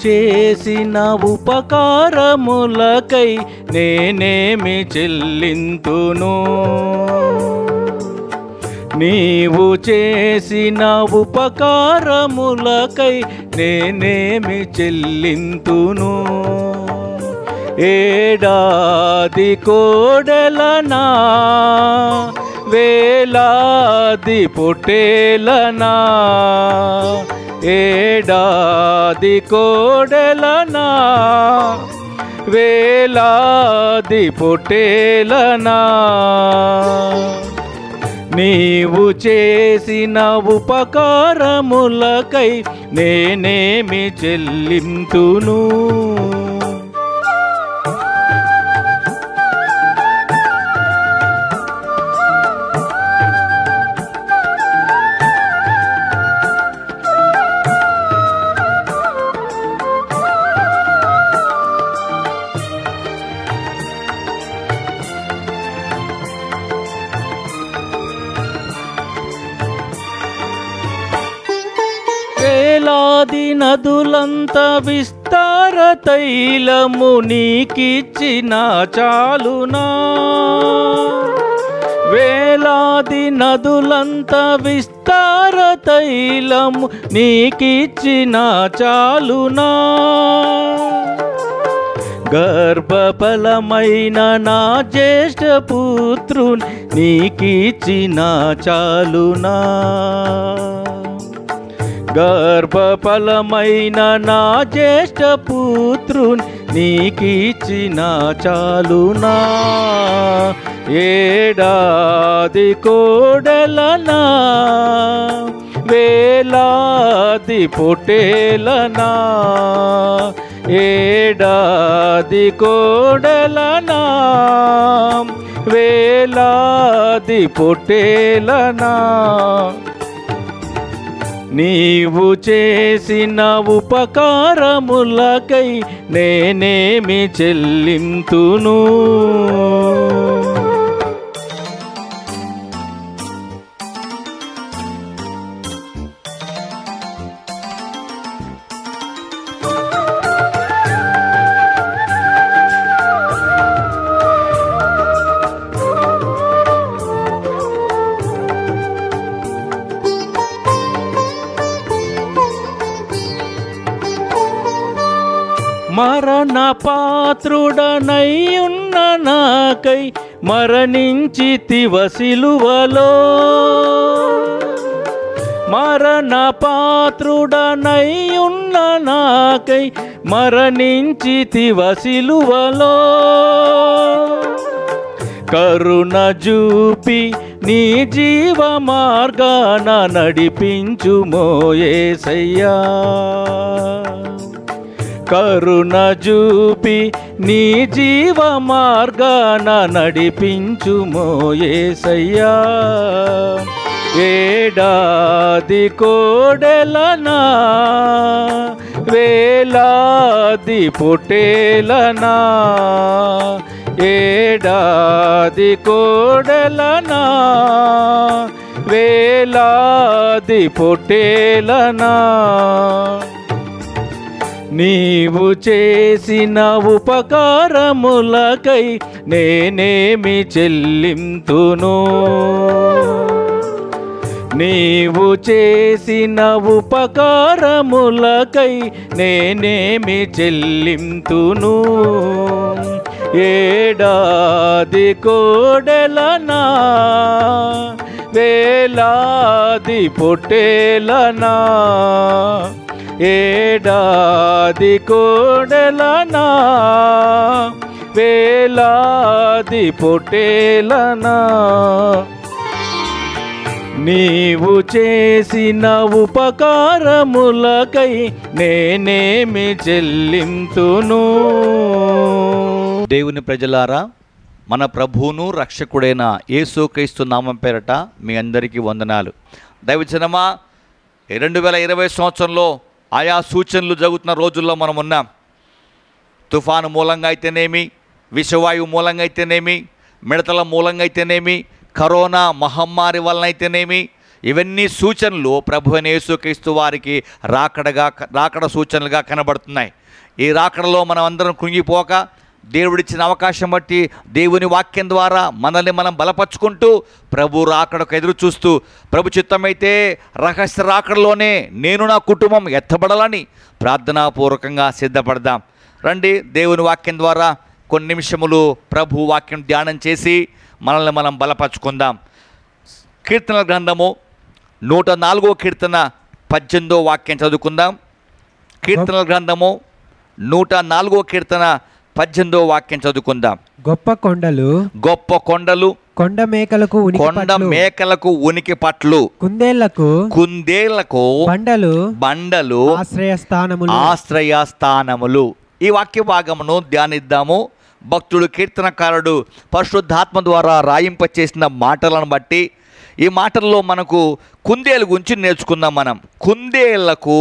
చేసిన ఉపకారములకై నేనేమి చెల్లింతును నీవు చేసిన ఉపకారములకై నేనేమి చెల్లింతును ఏడాది కోడెలనా వేలాది పొట్టేలనా ఏడాది కోడెలనా వేలాది పొట్టేలనా నీవు చేసిన ఉపకారములకై నేనేమి చెల్లింతును వేలాది నదులంత విస్తార తైలము నీకిచ్చిన చాలునా వేలాది నదులంత విస్తార తైలము నీకిచ్చిన చాలునా గర్భఫలమైన నా జ్యేష్ఠ పుత్రుని నీకిచ్చిన చాలునా గర్భఫలమైన నా జ్యేష్ఠ పుత్రుని నీకిచ్చిన చాలునా ఏడాది కోడలనా వేలాది పొట్టేలనా ఏడాది కోడలనా వేలాది పొట్టేలనా నీవు చేసిన ఉపకారములకై నేనేమి చెల్లింతును మరణ పాత్రుడనై ఉన్న నాకై మరణించి తివసిలువలో మరణ పాత్రుడనై ఉన్న నాకై మరణించి తివసిలువలో కరుణ చూపి నీ జీవ మార్గాన నడిపించు మోయేసయ్యా కరుణ చూపి నీ జీవ మార్గాన నడిపించు మోయేసయ్యా ఏడాది కోడెలనా వేలాది పొట్టేలనా ఏడాది కోడెలనా వేలాది పొట్టేలనా నీవు చేసిన ఉపకారములకై నేనేమి చెల్లింతును నీవు చేసిన ఉపకారములకై నేనేమి చెల్లింతును ఏడాది కోడెలనా వేలాది పొట్టేలనా ఏడాది కోడెలనా వేలాది పొట్టేలనా నీవు చేసిన ఉపకారములకై నేనేమి చెల్లింతును దేవుని ప్రజలారా మన ప్రభువును రక్షకుడైన యేసుక్రీస్తు నామం పేరట మీ అందరికీ వందనాలు దైవజనమా రెండు వేల ఇరవై సంవత్సరంలో ఆయా సూచనలు జరుగుతున్న రోజుల్లో మనం ఉన్నాం తుఫాను మూలంగా అయితేనేమి విషవాయువు మూలంగా అయితేనేమి మిడతల మూలంగా అయితేనేమి కరోనా మహమ్మారి వలన అయితేనేమి ఇవన్నీ సూచనలు ప్రభు అయిన యేసుక్రీస్తు వారికి రాకడగా రాకడ సూచనలుగా కనబడుతున్నాయి ఈ రాకడలో మనం అందరం కృంగిపోక దేవుడిచ్చిన అవకాశం బట్టి దేవుని వాక్యం ద్వారా మనల్ని మనం బలపరుచుకుంటూ ప్రభు రాకడకు ఎదురు చూస్తూ ప్రభు చిత్తమైతే రహస్య రాకడలోనే నేను నా కుటుంబం ఎత్తబడాలని ప్రార్థనాపూర్వకంగా సిద్ధపడదాం రండి దేవుని వాక్యం ద్వారా కొన్ని నిమిషములు ప్రభు వాక్యం ధ్యానం చేసి మనల్ని మనం బలపరుచుకుందాం కీర్తనల గ్రంథము నూట నాలుగో కీర్తన పద్దెనిమిదో వాక్యం చదువుకుందాం కీర్తనల గ్రంథము నూట నాలుగో కీర్తన పద్దెనిమిదో వాక్యం చదువుకుందాం గొప్ప కొండలు గొప్ప కొండలు కొండ మేకలకు ఉనికి కొండ పట్లు, మేకలకు ఉనికి పట్లు కుందేళ్లకు కుందేళ్లకు బండలు బండలు ఆశ్రయ స్థానములు ఆశ్రయ స్థానములు ఈ వాక్య భాగమును ధ్యానిద్దాము భక్తుడు కీర్తనకారుడు పరిశుద్ధాత్మ ద్వారా రాయింప చేసిన మాటలను బట్టి ఈ మాటల్లో మనకు కుందేలు గురించి నేర్చుకుందాం మనం కుందేళ్లకు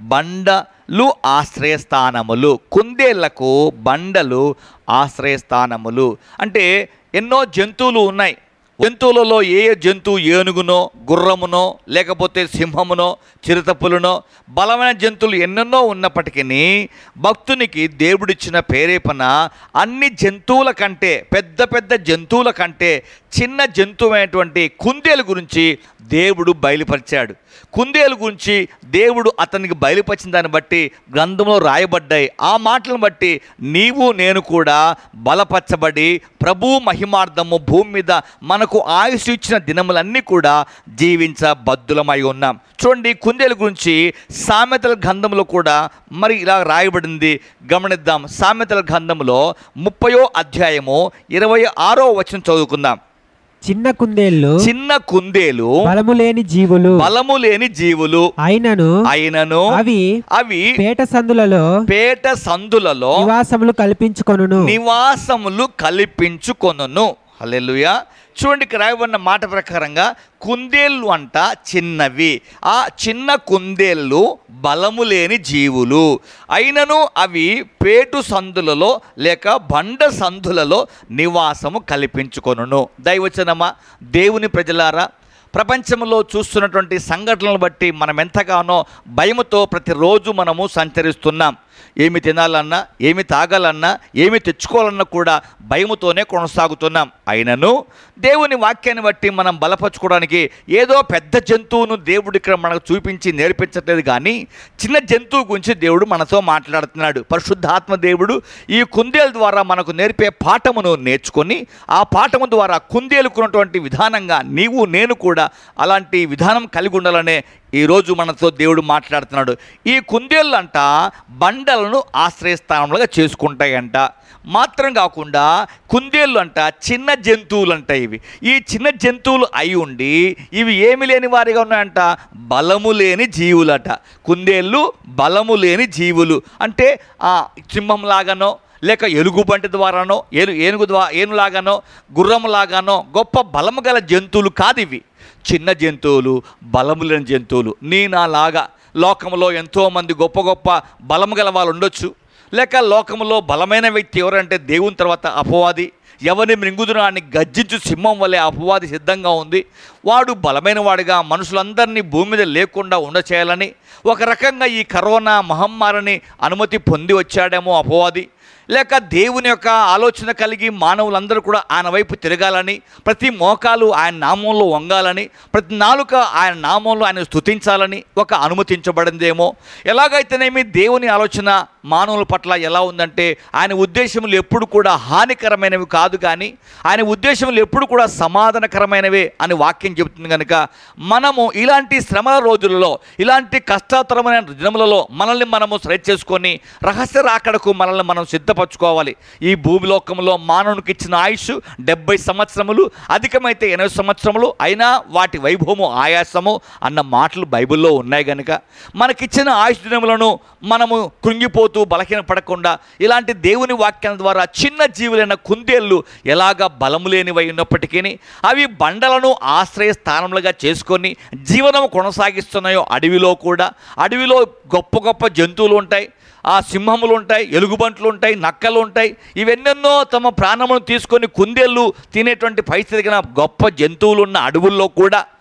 బండలు ఆశ్రయస్థానములు కుందేళ్లకు బండలు ఆశ్రయస్థానములు అంటే ఎన్నో జంతువులు ఉన్నాయి జంతువులలో ఏ ఏ జంతువు ఏనుగునో గుర్రమునో లేకపోతే సింహమునో చిరుతపులునో బలమైన జంతువులు ఎన్నెన్నో ఉన్నప్పటికీ భక్తునికి దేవుడిచ్చిన ప్రేరేపణ అన్ని జంతువుల కంటే పెద్ద పెద్ద జంతువుల కంటే చిన్న జంతువైనటువంటి కుందేలు గురించి దేవుడు బయలుపరిచాడు కుందేలు గురించి దేవుడు అతనికి బయలుపరిచిన దాన్ని బట్టి గ్రంథంలో రాయబడ్డాయి ఆ మాటలను బట్టి నీవు నేను కూడా బలపరచబడి ప్రభు మహిమార్థము భూమి మీద మనకు ఆయుష్ ఇచ్చిన దినములన్నీ కూడా జీవించబద్దులమై ఉన్నాం చూడండి కుందేలు గురించి సామెతల గ్రంథంలో కూడా మరి ఇలా రాయబడింది గమనిద్దాం సామెతల గ్రంథంలో ముప్పయో అధ్యాయము ఇరవై ఆరో వచనం చదువుకుందాం చిన్న కుందేళ్లు చిన్న కుందేలు బలము లేని జీవులు బలము లేని జీవులు అయినను అయినను అవి అవి పేట సందులలో పేట సందులలో నివాసములు కల్పించుకొనును నివాసములు కల్పించుకొనును హల్లెలూయా చూడండి ఇక్కడ రాయబడిన మాట ప్రకారంగా కుందేళ్ళు అంట చిన్నవి ఆ చిన్న కుందేళ్ళు బలము లేని జీవులు అయినను అవి పేటు సందులలో లేక బండ సందులలో నివాసము కల్పించుకొనును దైవచనమా దేవుని ప్రజలారా ప్రపంచంలో చూస్తున్నటువంటి సంఘటనలను బట్టి మనం ఎంతగానో భయముతో ప్రతిరోజు మనము సంచరిస్తున్నాం ఏమి తినాలన్నా ఏమి తాగాలన్నా ఏమి తెచ్చుకోవాలన్నా కూడా భయముతోనే కొనసాగుతున్నాం అయినను దేవుని వాక్యాన్ని బట్టి మనం బలపరచుకోవడానికి ఏదో పెద్ద జంతువును దేవుడు ఇక్కడ మనకు చూపించి నేర్పించట్లేదు కానీ చిన్న జంతువు గురించి దేవుడు మనతో మాట్లాడుతున్నాడు పరిశుద్ధాత్మ దేవుడు ఈ కుందేల ద్వారా మనకు నేర్పే పాఠమును నేర్చుకొని ఆ పాఠము ద్వారా కుందేలుకున్నటువంటి విధానంగా నీవు నేను కూడా అలాంటి విధానం కలిగి ఉండాలనే ఈరోజు మనతో దేవుడు మాట్లాడుతున్నాడు ఈ కుందేళ్ళు అంట బండలను ఆశ్రయస్థానంలోగా చేసుకుంటాయంట మాత్రం కాకుండా కుందేళ్ళు అంట చిన్న జంతువులు అంట ఇవి ఈ చిన్న జంతువులు అయి ఉండి ఇవి ఏమి లేని వారిగా ఉన్నాయంట బలము లేని జీవులట కుందేళ్ళు బలము లేని జీవులు అంటే ఆ సింహం లాగానో లేక ఎలుగుబంటి ద్వారానో ఏను ఏనుగు ద్వా ఏనులాగానో గుర్రంలాగానో గొప్ప బలము గల జంతువులు కాదు ఇవి చిన్న జంతువులు బలము లేని జంతువులు నీ నాలాగా లోకంలో ఎంతోమంది గొప్ప గొప్ప బలము గల వాళ్ళు ఉండొచ్చు లేక లోకంలో బలమైన వ్యక్తి ఎవరంటే దేవుని తర్వాత అపవాది ఎవరిని మృంగుదునా అని గర్జించు సింహం వల్లే అపవాది సిద్ధంగా ఉంది వాడు బలమైన వాడిగా మనుషులందరినీ భూమి మీద లేకుండా ఉండచేయాలని ఒక రకంగా ఈ కరోనా మహమ్మారిని అనుమతి పొంది వచ్చాడేమో అపవాది లేక దేవుని యొక్క ఆలోచన కలిగి మానవులందరూ కూడా ఆయన వైపు తిరగాలని ప్రతి మోకాలు ఆయన నామంలో వంగాలని ప్రతి నాలుక ఆయన నామంలో ఆయన స్తుతించాలని ఒక అనుమతించబడిందేమో ఎలాగైతేనేమి దేవుని ఆలోచన మానవుల పట్ల ఎలా ఉందంటే ఆయన ఉద్దేశములు ఎప్పుడు కూడా హానికరమైనవి కాదు కానీ ఆయన ఉద్దేశములు ఎప్పుడు కూడా సమాధానకరమైనవే అని వాక్యం చెబుతుంది కనుక మనము ఇలాంటి శ్రమల రోజులలో ఇలాంటి కష్టతరమైన దినములలో మనల్ని మనము సరి చేసుకొని రహస్య రాకడకు మనల్ని మనం సిద్ధపరచుకోవాలి ఈ భూమిలోకంలో మానవునికి ఇచ్చిన ఆయుష్ డెబ్బై సంవత్సరములు అధికమైతే ఎనభై సంవత్సరములు అయినా వాటి వైభవము ఆయాసము అన్న మాటలు బైబిల్లో ఉన్నాయి కనుక మనకిచ్చిన ఆయుష్ దినములను మనము కృంగిపోతూ బలహీన పడకుండా ఇలాంటి దేవుని వాక్యాల ద్వారా చిన్న జీవులైన కుందేళ్ళు ఎలాగ బలము లేనివై ఉన్నప్పటికీ అవి బండలను ఆశ్రయ స్థానములుగా చేసుకొని జీవనం కొనసాగిస్తున్నాయో అడవిలో కూడా అడవిలో గొప్ప గొప్ప జంతువులు ఉంటాయి ఆ సింహములు ఉంటాయి ఎలుగుబంట్లు ఉంటాయి నక్కలు ఉంటాయి ఇవెన్నెన్నో తమ ప్రాణమును తీసుకొని కుందేళ్ళు తినేటువంటి పరిస్థితి కలిగిన గొప్ప జంతువులు ఉన్న అడవుల్లో కూడా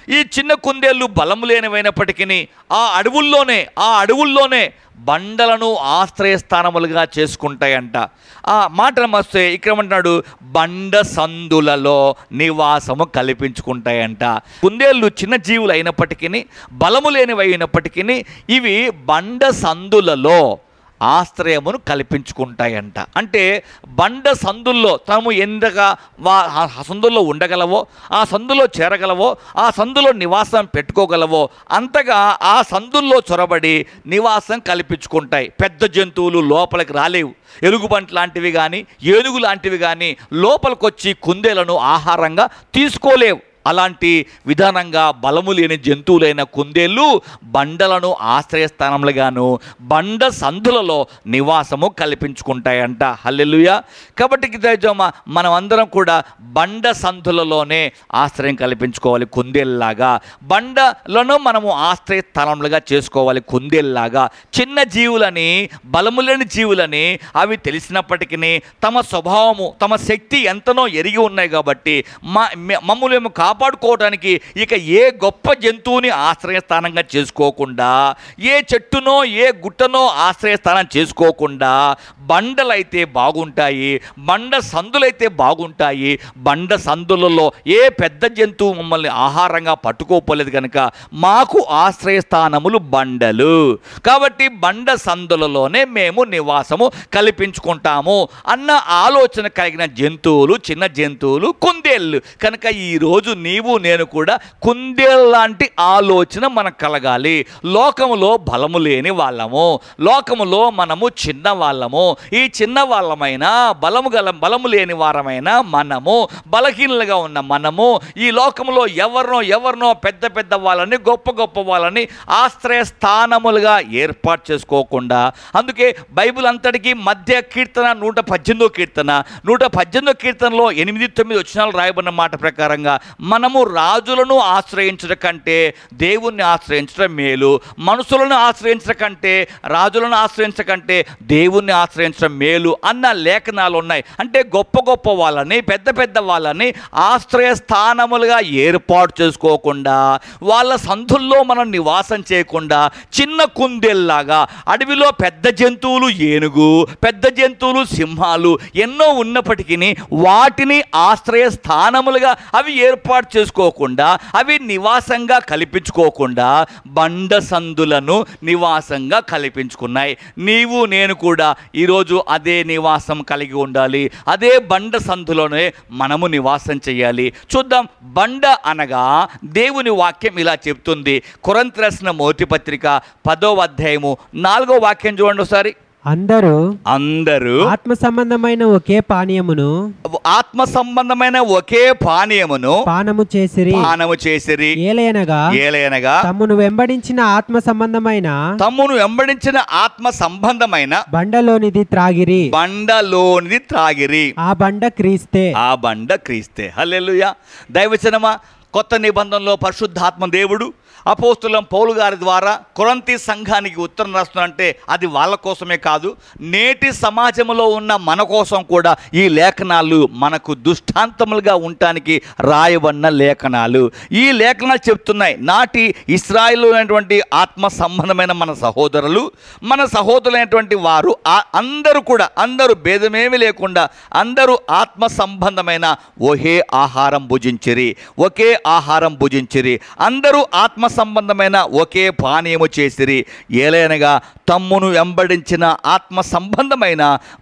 ఈ చిన్న కుందేళ్ళు బలము లేనివైనప్పటికీ ఆ అడవుల్లోనే ఆ అడవుల్లోనే బండలను ఆశ్రయస్థానములుగా చేసుకుంటాయంట ఆ మాటను వస్తే ఇక్కడ ఏమంటున్నాడు బండ సందులలో నివాసము కల్పించుకుంటాయంట కుందేళ్ళు చిన్న జీవులు అయినప్పటికీ బలము లేనివి అయినప్పటికీ ఇవి బండ సందులలో ఆశ్రయమును కల్పించుకుంటాయంట అంటే బండ సందుల్లో తాము ఎంతగా వా ఆ సందుల్లో ఉండగలవో ఆ సందులో చేరగలవో ఆ సందులో నివాసం పెట్టుకోగలవో అంతగా ఆ సందుల్లో చొరబడి నివాసం కల్పించుకుంటాయి పెద్ద జంతువులు లోపలికి రాలేవు ఎలుగుబంటి లాంటివి కానీ ఏనుగు లాంటివి కానీ లోపలికొచ్చి కుందేలను ఆహారంగా తీసుకోలేవు అలాంటి విధానంగా బలము లేని జంతువులైన కుందేళ్ళు బండలను ఆశ్రయస్థానములుగాను బండ సందులలో నివాసము కల్పించుకుంటాయంట హల్లెలూయా కాబట్టి దయజోమ మనం అందరం కూడా బండ సందులలోనే ఆశ్రయం కల్పించుకోవాలి కుందేళ్ళలాగా బండలను మనము ఆశ్రయ స్థానములుగా చేసుకోవాలి కుందేళ్ళలాగా చిన్న జీవులని బలము లేని జీవులని అవి తెలిసినప్పటికీ తమ స్వభావము తమ శక్తి ఎంతనో ఎరిగి ఉన్నాయి కాబట్టి మా మే- మమ్ములు మేము కాపాడుకోవడానికి ఇక ఏ గొప్ప జంతువుని ఆశ్రయస్థానంగా చేసుకోకుండా ఏ చెట్టునో ఏ గుట్టనో ఆశ్రయస్థానం చేసుకోకుండా బండలైతే బాగుంటాయి బండ సందులైతే బాగుంటాయి బండ సందులలో ఏ పెద్ద జంతువు మమ్మల్ని ఆహారంగా పట్టుకోపోలేదు కనుక మాకు ఆశ్రయస్థానములు బండలు కాబట్టి బండ సందులలోనే మేము నివాసము కల్పించుకుంటాము అన్న ఆలోచన కలిగిన జంతువులు చిన్న జంతువులు కుందేళ్ళు కనుక ఈరోజు నీవు నేను కూడా కుందేళ్ళలాంటి ఆలోచన మనకు కలగాలి లోకములో బలము లేని వాళ్ళము లోకములో మనము చిన్న వాళ్ళము ఈ చిన్న వాళ్ళమైనా బలము గల బలము లేని వారమైనా మనము బలహీనులుగా ఉన్న మనము ఈ లోకములో ఎవరినో ఎవరినో పెద్ద పెద్ద వాళ్ళని గొప్ప గొప్ప వాళ్ళని ఆశ్రయ స్థానములుగా ఏర్పాటు చేసుకోకుండా అందుకే బైబిల్ అంతటికి మధ్య కీర్తన నూట పద్దెనిమిదో కీర్తన నూట పద్దెనిమిదో కీర్తనలో ఎనిమిది తొమ్మిది వచనాలు రాయబడిన మాట ప్రకారంగా మనము రాజులను ఆశ్రయించడం కంటే దేవుణ్ణి ఆశ్రయించడం మేలు మనుషులను ఆశ్రయించడం కంటే రాజులను ఆశ్రయించడం కంటే దేవుణ్ణి ఆశ్రయించడం మేలు అన్న లేఖనాలు ఉన్నాయి అంటే గొప్ప గొప్ప వాళ్ళని పెద్ద పెద్ద వాళ్ళని ఆశ్రయ స్థానములుగా ఏర్పాటు చేసుకోకుండా వాళ్ళ సంధుల్లో మనం నివాసం చేయకుండా చిన్న కుందేల్లాగా అడవిలో పెద్ద జంతువులు ఏనుగు పెద్ద జంతువులు సింహాలు ఎన్నో ఉన్నప్పటికీ వాటిని ఆశ్రయ స్థానములుగా అవి ఏర్పాటు చేసుకోకుండా అవి నివాసంగా కల్పించుకోకుండా బండ సందులను నివాసంగా కల్పించుకున్నాయి నీవు నేను కూడా ఈరోజు అదే నివాసం కలిగి ఉండాలి అదే బండ సందులోనే మనము నివాసం చేయాలి చూద్దాం బండ అనగా దేవుని వాక్యం ఇలా చెప్తుంది కొరంతి రాసిన మొదటి పత్రిక పదో అధ్యాయము నాలుగో వాక్యం చూడండి ఒకసారి అందరూ అందరూ ఆత్మ సంబంధమైన ఒకే పానీయమును ఆత్మ సంబంధమైన ఒకే పానీయమును పానము చేసిరి పానము చేసిరి ఏలయనగా ఏలయనగా తమ్మును వెంబడించిన ఆత్మ సంబంధమైన తమ్మును వెంబడించిన ఆత్మ సంబంధమైన బండలోనిది త్రాగిరి బండలోనిది త్రాగిరి ఆ బండ క్రీస్తే ఆ బండ క్రీస్తే హల్లెలూయా దైవచనమా కొత్త నిబంధనలో పరిశుద్ధాత్మ దేవుడు అపోస్తులం పౌలు గారి ద్వారా కొరంతి సంఘానికి ఉత్తరం రాస్తున్నారంటే అది వాళ్ళ కోసమే కాదు నేటి సమాజంలో ఉన్న మన కోసం కూడా ఈ లేఖనాలు మనకు దుష్టాంతములుగా ఉండటానికి రాయబడిన లేఖనాలు ఈ లేఖనాలు చెప్తున్నాయి నాటి ఇస్రాయిల్ అనేటువంటి ఆత్మ సంబంధమైన మన సహోదరులు మన సహోదరులైనటువంటి వారు ఆ- అందరూ కూడా అందరూ భేదమేమి లేకుండా అందరూ ఆత్మ సంబంధమైన ఒకే ఆహారం భుజించిరి ఒకే ఆహారం భుజించిరి అందరూ ఆత్మ సంబంధమైన ఒకే పానీయము చేసిరి ఏలైనగా తమ్మును వెంబడించిన ఆత్మ సంబంధమైన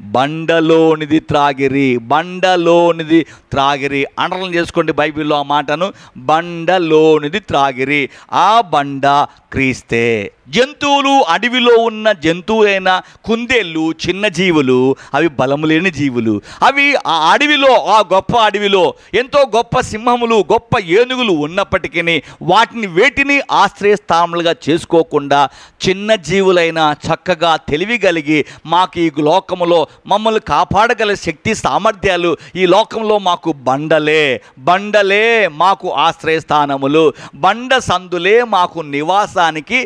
బండలోనిది త్రాగిరి బండలోనిది త్రాగిరి అండర్లైన్ చేసుకోండి బైబిల్లో ఆ మాటను బండలోనిది త్రాగిరి ఆ బండ క్రీస్తే జంతువులు అడవిలో ఉన్న జంతువులైన కుందేళ్ళు చిన్న జీవులు అవి బలము లేని జీవులు అవి ఆ అడవిలో ఆ గొప్ప అడవిలో ఎంతో గొప్ప సింహములు గొప్ప ఏనుగులు ఉన్నప్పటికీ వాటిని వేటిని ఆశ్రయస్థానములుగా చేసుకోకుండా చిన్న జీవులైన చక్కగా తెలివి కలిగి మాకు ఈ లోకములో మమ్మల్ని కాపాడగల శక్తి సామర్థ్యాలు ఈ లోకంలో మాకు బండలే బండలే మాకు ఆశ్రయస్థానములు బండ సందులే మాకు నివాసానికి ఆ,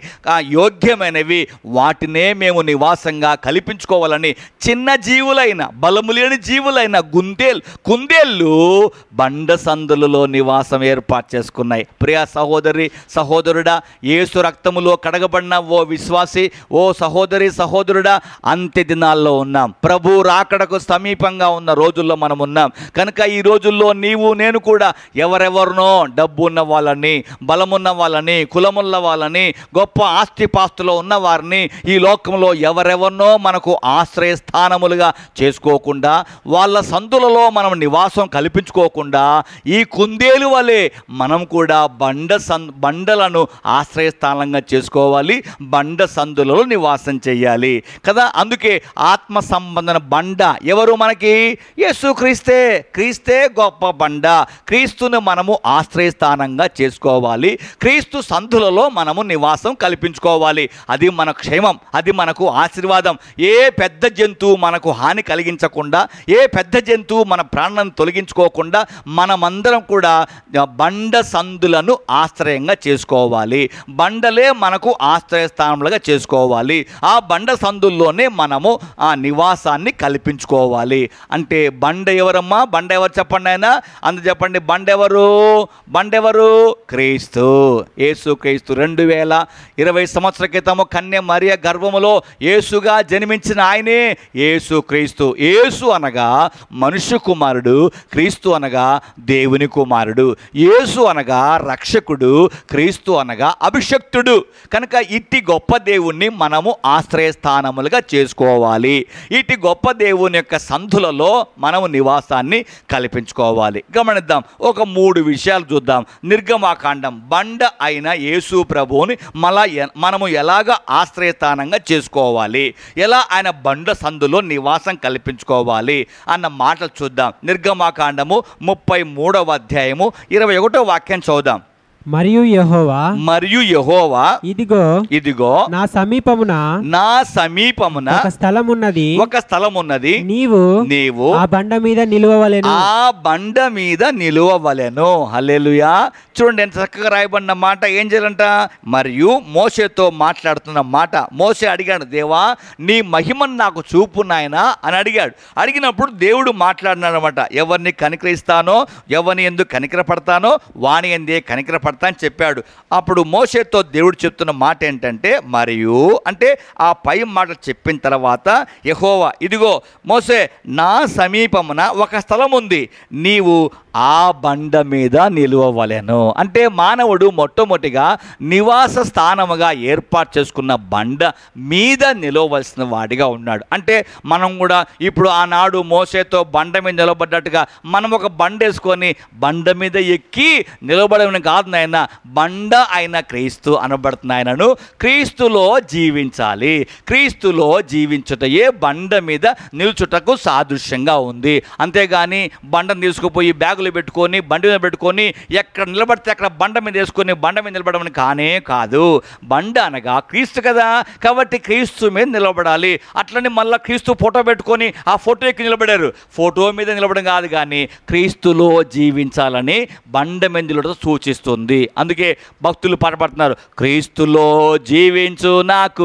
యోగ్యమైనవి వాటినే మేము నివాసంగా కల్పించుకోవాలని చిన్న జీవులైన బలము లేని జీవులైన గుందేలు కుందేళ్ళు బండ సందులలో నివాసం ఏర్పాటు చేసుకున్నాయి ప్రియ సహోదరి సహోదరుడా యేసు రక్తములో కడగబడిన ఓ విశ్వాసి ఓ సహోదరి సహోదరుడా అంత్య దినాల్లో ఉన్నాం ప్రభు రాకడకు సమీపంగా ఉన్న రోజుల్లో మనం ఉన్నాం కనుక ఈ రోజుల్లో నీవు నేను కూడా ఎవరెవరినో డబ్బు ఉన్న వాళ్ళని బలమున్న వాళ్ళని కులమున్న వాళ్ళని గొప్ప ఆస్తిపాస్తులో ఉన్న వారిని ఈ లోకంలో ఎవరెవరినో మనకు ఆశ్రయ స్థానములుగా చేసుకోకుండా వాళ్ళ సందులలో మనం నివాసం కల్పించుకోకుండా ఈ కుందేలు వలె మనం కూడా బండ సం బండలను ఆశ్రయస్థానంగా చేసుకోవాలి బండ సందులలో నివాసం చేయాలి కదా అందుకే ఆత్మ సంబంధన బండ ఎవరు మనకి యేసు క్రీస్తే క్రీస్తే గొప్ప బండ క్రీస్తును మనము ఆశ్రయస్థానంగా చేసుకోవాలి క్రీస్తు సంధులలో మనము నివాసం కల్పించుకోవాలి అది మన క్షేమం అది మనకు ఆశీర్వాదం ఏ పెద్ద జంతువు మనకు హాని కలిగించకుండా ఏ పెద్ద జంతువు మన ప్రాణాన్ని తొలగించుకోకుండా మనమందరం కూడా బండ సందులను ఆశ్రయంగా చేసుకోవాలి బండలే మనకు ఆశ్రయస్థానములుగా చేసుకోవాలి ఆ బండ సందుల్లోనే మనము ఆ నివాసాన్ని కల్పించుకోవాలి అంటే బండ ఎవరమ్మా బండ ఎవరు చెప్పండి ఆయన అందు చెప్పండి బండ ఎవరు బండ ఎవరు క్రీస్తు యేసు క్రీస్తు రెండు వేల ఇరవై సంవత్సరాల క్రితము కన్య మరియ గర్భములో యేసుగా జన్మించిన ఆయనే యేసు క్రీస్తు యేసు అనగా మనుష్య కుమారుడు క్రీస్తు అనగా దేవుని కుమారుడు యేసు అనగా రక్షకుడు క్రీస్తు అనగా అభిషక్తుడు కనుక ఇట్టి గొప్ప దేవుణ్ణి మనము ఆశ్రయస్థానములుగా చేసుకోవాలి ఇట్టి గొప్ప దేవుని యొక్క సంధులలో మనము నివాసాన్ని కల్పించుకోవాలి గమనిద్దాం ఒక మూడు విషయాలు చూద్దాం నిర్గమాకాండం బండ అయిన యేసు ప్రభువుని మళ్ళా ఎ- మనము ఎలాగ ఆశ్రయస్థానంగా చేసుకోవాలి ఎలా ఆయన బండ సందులో నివాసం కల్పించుకోవాలి అన్న మాటలు చూద్దాం నిర్గమాకాండము ముప్పై మూడవ అధ్యాయము ఇరవై ఒకటో వాక్యం చదువుదాం మరియు యెహోవా మరియు యహోవా ఇదిగో ఇదిగో నా సమీపమున నా సమీపమున ఒక స్థలం ఉన్నది ఒక స్థలం ఉన్నది నీవు నీవు ఆ బండ మీద నిలువవలెను ఆ బండ మీద నిలువవలెను హల్లెలూయా చూడండి ఎంత చక్కగా రాయబడిన మాట ఏం చేయాలంట మరియు మోసేతో మాట్లాడుతున్న మాట మోసే అడిగాడు దేవా నీ మహిమను నాకు చూపు నాయనా అని అడిగాడు అడిగినప్పుడు దేవుడు మాట్లాడినాడు అనమాట ఎవరిని కనికరిస్తానో ఎవరిని ఎందుకు కనికరపడతానో వాని ఎందే కనికరపడతా అని చెప్పాడు అప్పుడు మోసేతో దేవుడు చెప్తున్న మాట ఏంటంటే మరియు అంటే ఆ పై మాట చెప్పిన తర్వాత యహోవా ఇదిగో మోసే నా సమీపమున ఒక స్థలం ఉంది నీవు ఆ బండ మీద నిలువవలెను అంటే మానవుడు మొట్టమొదటిగా నివాస స్థానముగా ఏర్పాటు చేసుకున్న బండ మీద నిలవలసిన వాడిగా ఉన్నాడు అంటే మనం కూడా ఇప్పుడు ఆనాడు మోసేతో బండ మీద నిలబడ్డట్టుగా మనం ఒక బండ వేసుకొని బండ మీద ఎక్కి నిలబడమని కాదు నాయన బండ అయిన క్రీస్తు అనబడుతున్న ఆయనను క్రీస్తులో జీవించాలి క్రీస్తులో జీవించుటయే బండ మీద నిల్చుటకు సాదృశ్యంగా ఉంది అంతేగాని బండను తీసుకుపోయి బ్యాగులు పెట్టుకొని బండి మీద పెట్టుకొని ఎక్కడ నిలబడితే అక్కడ బండ మీద వేసుకొని బండ మీద నిలబడమని కానే కాదు బండ అనగా క్రీస్తు కదా కాబట్టి క్రీస్తు మీద నిలబడాలి అట్లనే మళ్ళీ క్రీస్తు ఫోటో పెట్టుకొని ఆ ఫోటో ఎక్కి నిలబడారు ఫోటో మీద నిలబడడం కాదు కానీ క్రీస్తులో జీవించాలని బండ మీద నిలబడడం సూచిస్తుంది అందుకే భక్తులు పాటపడుతున్నారు క్రీస్తులో జీవించు నాకు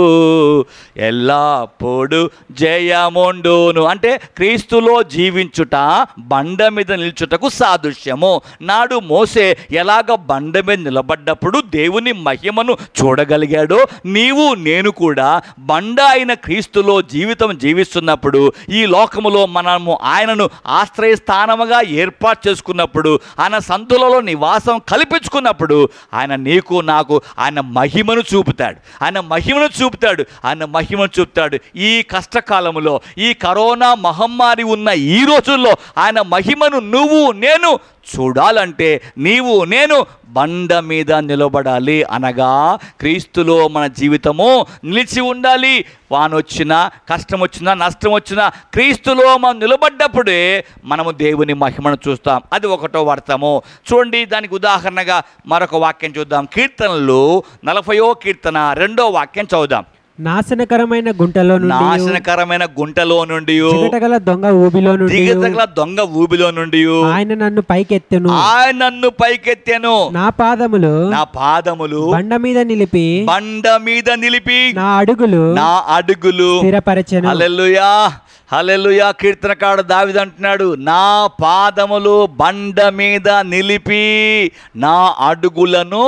ఎల్లప్పుడు జయముండును అంటే క్రీస్తులో జీవించుట బండ మీద నిల్చుటకు సాదృశ్యము నాడు మోసే ఎలాగ బండ మీద నిలబడ్డప్పుడు దేవుని మహిమను చూడగలిగాడో నీవు నేను కూడా బండ అయిన క్రీస్తులో జీవితం జీవిస్తున్నప్పుడు ఈ లోకములో మనము ఆయనను ఆశ్రయ స్థానముగా ఏర్పాటు చేసుకున్నప్పుడు ఆయన సంతులలో నివాసం కల్పించుకున్నప్పుడు ఆయన నీకు నాకు ఆయన మహిమను చూపుతాడు ఆయన మహిమను చూపుతాడు ఆయన మహిమను చూపుతాడు ఈ కష్టకాలములో ఈ కరోనా మహమ్మారి ఉన్న ఈ రోజుల్లో ఆయన మహిమను నువ్వు నేను చూడాలంటే నీవు నేను బండ మీద నిలబడాలి అనగా క్రీస్తులో మన జీవితము నిలిచి ఉండాలి వానొచ్చినా కష్టం వచ్చినా నష్టం వచ్చినా క్రీస్తులో మనం నిలబడ్డప్పుడే మనము దేవుని మహిమను చూస్తాం అది ఒకటో వాడతాము చూడండి దానికి ఉదాహరణగా మరొక వాక్యం చూద్దాం కీర్తనలు నలభయో కీర్తన రెండో వాక్యం చదువుదాం నాశనకరమైన గుంటలో నుండి నాశనకరమైన గుంటలో నుండి చిగటగల దొంగ ఊబిలో నుండి దిగతగల దొంగ ఊబిలో నుండి ఆయన నన్ను పైకెత్తెను ఆయన నన్ను పైకెత్తాను నా పాదములు నా పాదములు బండ మీద నిలిపి బండ మీద నిలిపి నా అడుగులు నా అడుగులు స్థిరపరచెను హల్లెలూయా హల్లెలూయా కీర్తనకాడు దావిది అంటున్నాడు నా పాదములు బండ మీద నిలిపి నా అడుగులను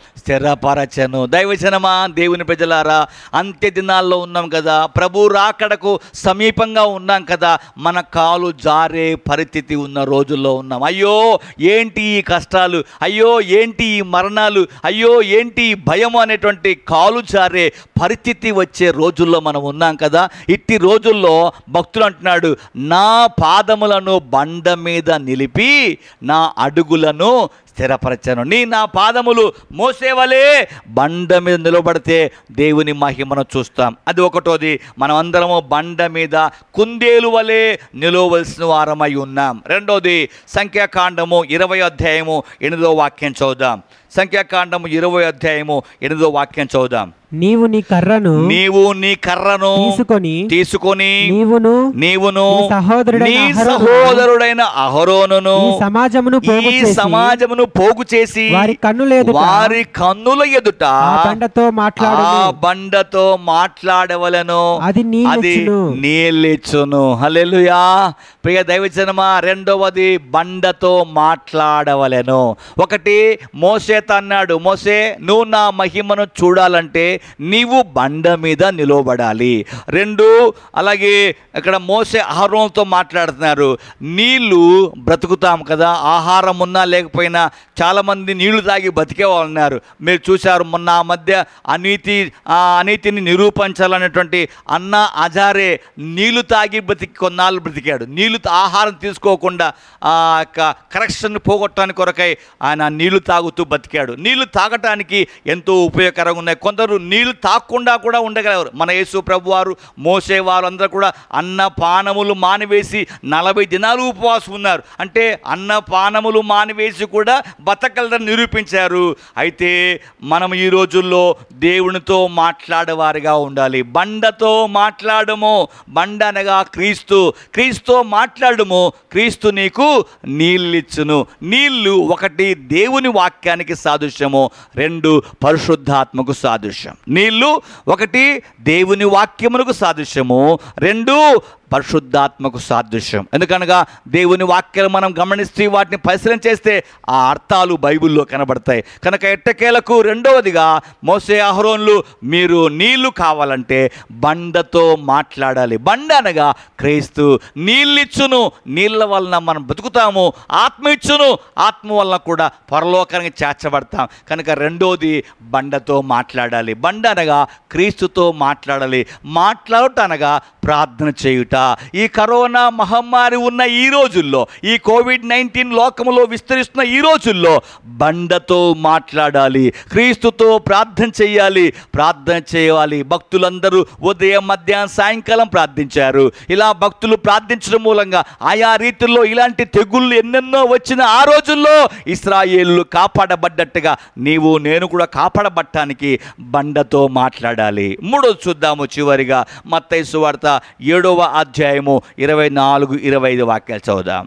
స్థిరపరచను దైవజనమా దేవుని ప్రజలారా అంత్య దినాల్లో ఉన్నాం కదా ప్రభు రాకడకు సమీపంగా ఉన్నాం కదా మన కాలు జారే పరిస్థితి ఉన్న రోజుల్లో ఉన్నాం అయ్యో ఏంటి ఈ కష్టాలు అయ్యో ఏంటి ఈ మరణాలు అయ్యో ఏంటి ఈ భయం అనేటువంటి కాలు జారే పరిస్థితి వచ్చే రోజుల్లో మనం ఉన్నాం కదా ఇట్టి రోజుల్లో భక్తులు అంటున్నాడు నా పాదములను బండ మీద నిలిపి నా అడుగులను స్థిరపరచాను నీ నా పాదములు మోసేవలే బండ మీద నిలబడితే దేవుని మహిమను చూస్తాం అది ఒకటోది మనం అందరము బండ మీద కుందేలు వలె నిలవలసిన వారమై ఉన్నాం రెండోది సంఖ్యాకాండము ఇరవై అధ్యాయము ఎనిమిదో వాక్యం చదువుదాం సంఖ్యాకాండము ఇరవై అధ్యాయము ఎనిమిదో వాక్యం చదువుదాం నీవు నీ కర్రను నీవు నీ కర్రను తీసుకొని తీసుకొని నీవును నీవును నీ సహోదరుడైన నీ అహరోను సహోదరుడైన అహరోనును ఈ సమాజమును పోగు ఈ చేసి సమాజమును పోగు చేసి వారి కన్నుల ఎదుట వారి కన్నుల ఎదుట ఆ బండతో మాట్లాడు ఆ బండతో మాట్లాడవలను అది నీళ్ళిచ్చును. నీళ్ళిచ్చును హల్లెలూయా ప్రియ దైవజనమా రెండవది బండతో మాట్లాడవలెను ఒకటి మోసేత అన్నాడు మోసే నువ్వు నా మహిమను చూడాలంటే నీవు బండ మీద నిలబడాలి రెండు అలాగే ఇక్కడ మోసే ఆహారంతో మాట్లాడుతున్నారు నీళ్లు బ్రతుకుతాం కదా ఆహారం ఉన్నా లేకపోయినా చాలామంది నీళ్లు తాగి బతికే వాళ్ళు ఉన్నారు మీరు చూశారు మొన్న ఆ మధ్య అనీతి ఆ అనీతిని నిరూపించాలనేటువంటి అన్న అజారే నీళ్లు తాగి బతికి కొన్నాళ్ళు బ్రతికాడు నీళ్లు తా- ఆహారం తీసుకోకుండా ఆ యొక్క కరెక్షన్ పోగొట్టడానికి కొరకై ఆయన నీళ్లు తాగుతూ బతికాడు నీళ్లు తాగటానికి ఎంతో ఉపయోగకరంగా ఉన్నాయి కొందరు నీళ్లు తాగకుండా కూడా ఉండగలరు మన యేసు ప్రభు వారు మోసే వారందరూ కూడా అన్న పానములు మానివేసి నలభై దినాలు ఉపవాసం ఉన్నారు అంటే అన్న పానములు మానివేసి కూడా బతకలని నిరూపించారు అయితే మనం ఈ రోజుల్లో దేవునితో మాట్లాడేవారిగా ఉండాలి బండతో మాట్లాడము బండ అనగా క్రీస్తు క్రీస్తుతో మాట్లాడము క్రీస్తు నీకు నీళ్ళిచ్చును నీళ్ళు ఒకటి దేవుని వాక్యానికి సాదృశ్యము రెండు పరిశుద్ధాత్మకు సాదృశ్యం నీళ్ళు ఒకటి దేవుని వాక్యమునకు సాదృశ్యము రెండు పరిశుద్ధాత్మకు సాదృశ్యం ఎందుకనగా దేవుని వాక్యాలు మనం గమనిస్తే వాటిని పరిశీలన చేస్తే ఆ అర్థాలు బైబిల్లో కనబడతాయి కనుక ఎట్టకేలకు రెండవదిగా మోసే అహరోన్లు మీరు నీళ్లు కావాలంటే బండతో మాట్లాడాలి బండ అనగా క్రీస్తు నీళ్ళిచ్చును నీళ్ళ వలన మనం బతుకుతాము ఆత్మ ఇచ్చును ఆత్మ వలన కూడా పరలోకానికి చేర్చబడతాం కనుక రెండోది బండతో మాట్లాడాలి బండ అనగా క్రీస్తుతో మాట్లాడాలి మాట్లాడుట అనగా ప్రార్థన చేయుట ఈ కరోనా మహమ్మారి ఉన్న ఈ రోజుల్లో ఈ కోవిడ్ నైన్టీన్ లోకములో విస్తరిస్తున్న ఈ రోజుల్లో బండతో మాట్లాడాలి క్రీస్తుతో ప్రార్థన చేయాలి ప్రార్థన చేయాలి భక్తులందరూ ఉదయం మధ్యాహ్నం సాయంకాలం ప్రార్థించారు ఇలా భక్తులు ప్రార్థించడం మూలంగా ఆయా రీతిలో ఇలాంటి తెగుళ్ళు ఎన్నెన్నో వచ్చిన ఆ రోజుల్లో ఇస్రాయేళ్ళు కాపాడబడ్డట్టుగా నీవు నేను కూడా కాపాడబట్టానికి బండతో మాట్లాడాలి మూడోది చూద్దాము చివరిగా మత్తైసు వార్త ఏడవ అధ్యాయము ఇరవై నాలుగు ఇరవై ఐదు వాక్యాలు చదువుదాం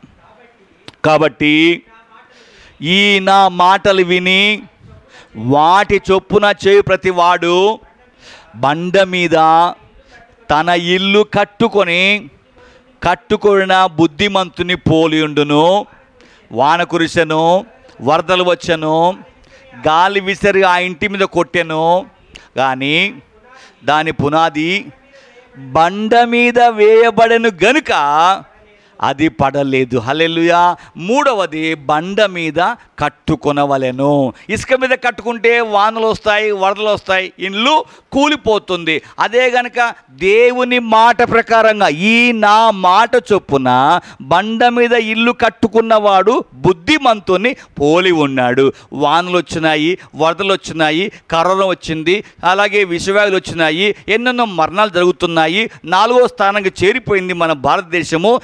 కాబట్టి ఈ నా మాటలు విని వాటి చొప్పున చేయు ప్రతివాడు బండ మీద తన ఇల్లు కట్టుకొని కట్టుకొనిన బుద్ధిమంతుని పోలియుండును వాన కురిసెను వరదలు వచ్చెను గాలి విసిరి ఆ ఇంటి మీద కొట్టెను కానీ దాని పునాది బండ మీద వేయబడెను గనుక అది పడలేదు హలెలుయా మూడవది బండ మీద కట్టుకొనవలెను ఇసుక మీద కట్టుకుంటే వానలు వస్తాయి వరదలు వస్తాయి ఇల్లు కూలిపోతుంది అదే గనక దేవుని మాట ప్రకారంగా ఈ నా మాట చొప్పున బండ మీద ఇల్లు కట్టుకున్నవాడు బుద్ధిమంతుని పోలి ఉన్నాడు వానలు వచ్చినాయి వరదలు వచ్చినాయి కరోనా వచ్చింది అలాగే విషవాయులు వచ్చినాయి ఎన్నెన్నో మరణాలు జరుగుతున్నాయి నాలుగో స్థానానికి చేరిపోయింది మన భారతదేశము ఇలాంటి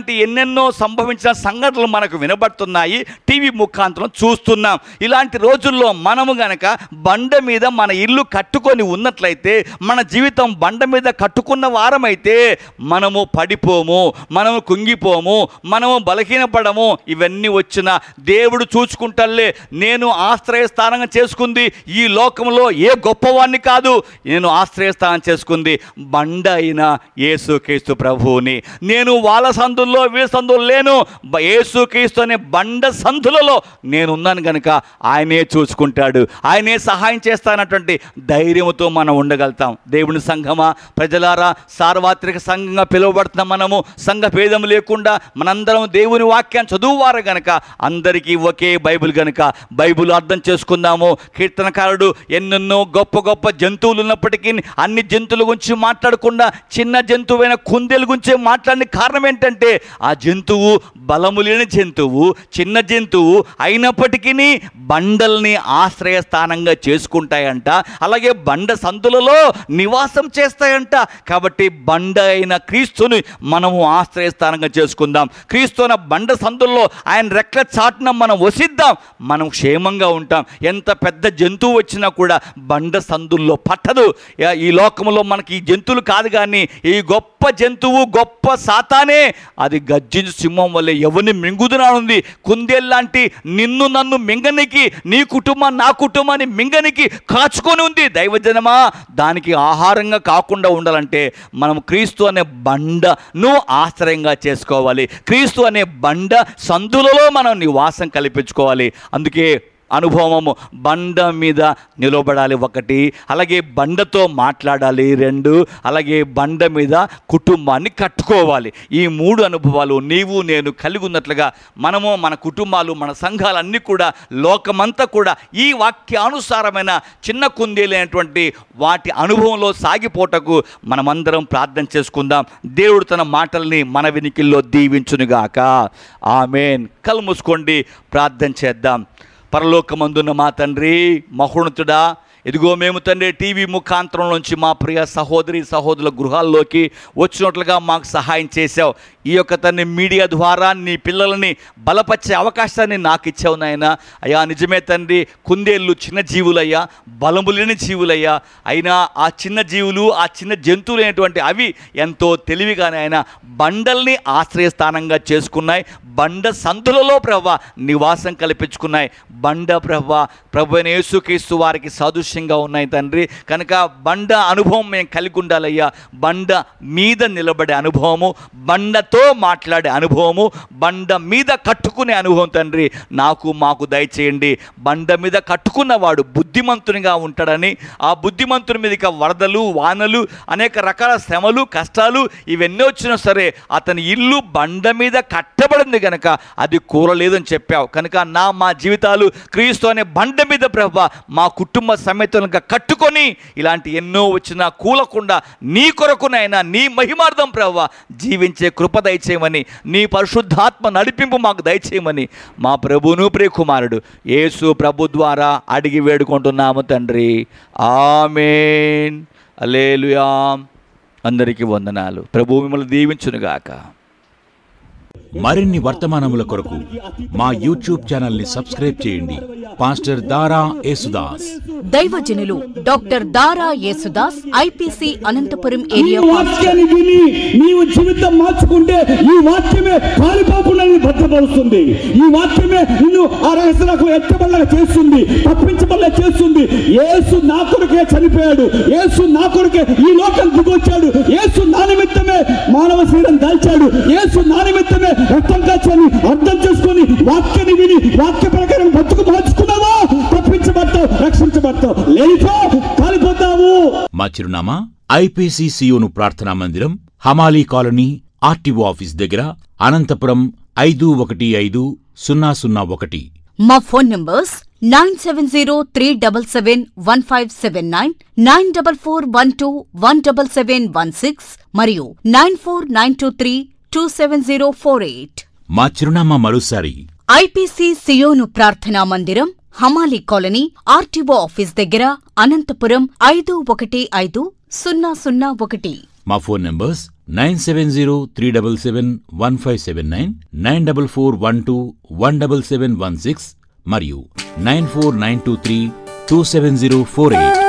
ఇలాంటి ఎన్నెన్నో సంభవించిన సంఘటనలు మనకు వినబడుతున్నాయి టీవీ ముఖాంతరం చూస్తున్నాం ఇలాంటి రోజుల్లో మనము గనక బండ మీద మన ఇల్లు కట్టుకొని ఉన్నట్లయితే మన జీవితం బండ మీద కట్టుకున్న వారమైతే మనము పడిపోము మనము కుంగిపోము మనము బలహీనపడము ఇవన్నీ వచ్చిన దేవుడు చూసుకుంటలే నేను ఆశ్రయస్థానంగా చేసుకుంది ఈ లోకంలో ఏ గొప్పవాణ్ణి కాదు నేను ఆశ్రయస్థానం చేసుకుంది బండ అయిన యేసుక్రీస్తు ప్రభువుని నేను వాళ్ళ సందుల్లో వీళ్ళ సందుల్లో లేను బ- యేసుక్రీస్తు అనే బండ సందులలో నేనున్నాను కనుక ఆయనే చూసుకుంటాడు ఆయనే సహాయం చేస్తానటువంటి ధైర్యంతో మనం ఉండగలుగుతాం దేవుని సంఘమా ప్రజలారా సార్వత్రిక సంఘంగా పిలువబడుతున్న మనము సంఘ భేదం లేకుండా మనందరం దేవుని వాక్యాన్ని చదువువారు గనక అందరికీ ఒకే బైబిల్ గనక బైబిల్ అర్థం చేసుకుందాము కీర్తనకారుడు ఎన్నెన్నో గొప్ప గొప్ప జంతువులు ఉన్నప్పటికీ అన్ని జంతువుల గురించి మాట్లాడకుండా చిన్న జంతువైన కుందేలు గురించే మాట్లాడిన కారణం ఏంటంటే ఆ జంతువు బలము లేని జంతువు చిన్న జంతువు అయినప్పటికీ బండల్ని ఆశ్రయస్థానంగా చేసుకుంటాయంట అలాగే బండ సందులలో నివాసం చేస్తాయంట కాబట్టి బండ అయిన క్రీస్తుని మనము ఆశ్రయస్థానంగా చేసుకుందాం క్రీస్తు అన్న బండ సందుల్లో ఆయన రెక్కల చాటున మనం వసిద్దాం మనం క్షేమంగా ఉంటాం ఎంత పెద్ద జంతువు వచ్చినా కూడా బండ సందుల్లో పట్టదు యా- ఈ లోకంలో మనకి ఈ జంతువులు కాదు కానీ ఈ గొప్ప జంతువు గొప్ప సాతానే అది గర్జించు సింహం వల్లే ఎవరిని మింగుదునానుంది కుందేల్లాంటి నిన్ను నన్ను మింగనికి నీ కుటుంబం నా కుటుంబాన్ని మింగనికి కాచుకొని ఉంది దైవజనమా దానికి ఆహారంగా కాకుండా ఉండాలంటే మనం క్రీస్తు అనే బండను ఆశ్రయంగా చేసుకోవాలి క్రీస్తు అనే బండ సందులలో మనం నివాసం కల్పించుకోవాలి అందుకే అనుభవము బండ మీద నిలబడాలి ఒకటి అలాగే బండతో మాట్లాడాలి రెండు అలాగే బండ మీద కుటుంబాన్ని కట్టుకోవాలి ఈ మూడు అనుభవాలు నీవు నేను కలిగి ఉన్నట్లుగా మనము మన కుటుంబాలు మన సంఘాలన్నీ కూడా లోకమంతా కూడా ఈ వాక్యానుసారమైన చిన్న కుందేలైనటువంటి వాటి అనుభవంలో సాగిపోటకు మనమందరం ప్రార్థన చేసుకుందాం దేవుడు తన మాటల్ని మన వినికిల్లో దీవించునుగాక ఆమెన్ కళ్ళు మూసుకోండి ప్రార్థన చేద్దాం పరలోకమందున్న మా తండ్రి మహోన్నతుడా ఇదిగో మేము తండ్రి టీవీ ముఖాంతరం నుంచి మా ప్రియ సహోదరి సహోదరుల గృహాల్లోకి వచ్చినట్లుగా మాకు సహాయం చేశావు ఈ యొక్క తన్ని మీడియా ద్వారా నీ పిల్లలని బలపరిచే అవకాశాన్ని నాకు ఇచ్చావు నాయన అయ్యా నిజమే తండ్రి కుందేళ్ళు చిన్న జీవులయ్యా బలము లేని జీవులయ్యా అయినా ఆ చిన్న జీవులు ఆ చిన్న జంతువులు అయినటువంటి అవి ఎంతో తెలివిగానే ఆయన బండల్ని ఆశ్రయస్థానంగా చేసుకున్నాయి బండ సందులలో ప్రభా నివాసం కల్పించుకున్నాయి బండ ప్రభా ప్రభు అయిన యేసుక్రీస్తు వారికి సాదృశ్యంగా ఉన్నాయి తండ్రి కనుక బండ అనుభవం మేము కలిగి ఉండాలయ్యా బండ మీద నిలబడే అనుభవము బండతో మాట్లాడే అనుభవము బండ మీద కట్టుకునే అనుభవం తండ్రి నాకు మాకు దయచేయండి బండ మీద కట్టుకున్నవాడు బుద్ధిమంతునిగా ఉంటాడని ఆ బుద్ధిమంతుని మీదకి వరదలు వానలు అనేక రకాల శ్రమలు కష్టాలు ఇవన్నీ వచ్చినా సరే అతని ఇల్లు బండ మీద కట్టబడింది కనుక అది కూరలేదని చెప్పావు కనుక నా మా జీవితాలు క్రీస్తు అనే బండ మీద ప్రభా మా కుటుంబ సమేతంగా కట్టుకొని ఇలాంటి ఎన్నో వచ్చినా కూలకుండా నీ కొరకునైనా నీ మహిమార్థం ప్రభా జీవించే కృప దయచేయమని నీ పరిశుద్ధాత్మ నడిపింపు మాకు దయచేయమని మా ప్రభును ప్రియకుమారుడు యేసు ప్రభు ద్వారా అడిగి వేడుకుంటున్నాము తండ్రి ఆమెన్ అలేలుయా అందరికీ వందనాలు ప్రభు మిమ్మల్ని దీవించునుగాక మరిన్ని వర్తమానముల కొరకు మా యూట్యూబ్ ఛానల్ ని సబ్స్క్రైబ్ చేయండి పాస్టర్ దారా యేసుదాస్ దైవజనులు doctor Dara Yesudas IPC Anantapuram area ఈ పాస్టర్ వాక్యాన్ని విని నీవు జీవితం మార్చుకుంటే ఈ వాక్యమే కాలిపోకుండా నిన్ను భద్రపరుస్తుంది ఈ వాక్యమే నిన్ను ఆ రహస్యకు ఎత్తబడలా చేస్తుంది తప్పించబడలా చేస్తుంది యేసు నా కొరకే చనిపోయాడు యేసు నా కొరకే ఈ లోకం దిగొచ్చాడు యేసు నా నిమిత్తమే మానవ శరీరం దాల్చాడు యేసు నా నిమిత్తమే రక్తం కాచని అర్థం చేసుకొని వాక్యాన్ని విని వాక్య ప్రకారం బతుకు మార్చుకున్నావా తప్పించబడతావు రక్షించబడతావు లేనిపో కాలిపోతావు మా చిరునామా ఐపీసీ సియోను ప్రార్థనా మందిరం హమాలీ కాలనీ ఆర్టీఓ ఆఫీస్ దగ్గర అనంతపురం ఐదు ఒకటి ఐదు సున్నా సున్నా ఒకటి మా phone numbers nine seven zero three double seven one five seven nine nine double four one two one double seven one six మరియు nine four nine two three two seven zero four eight మా చిరునామా మరోసారి IPC సియోను ప్రార్థనా మందిరం హమాలీ colony RTO office దగ్గర అనంతపురం ఐదు ఒకటి ఐదు సున్నా సున్నా ఒకటి మా phone numbers nine seven zero three double seven one five seven nine nine double four one two one double seven one six మరియు nine four nine two three two seven zero four eight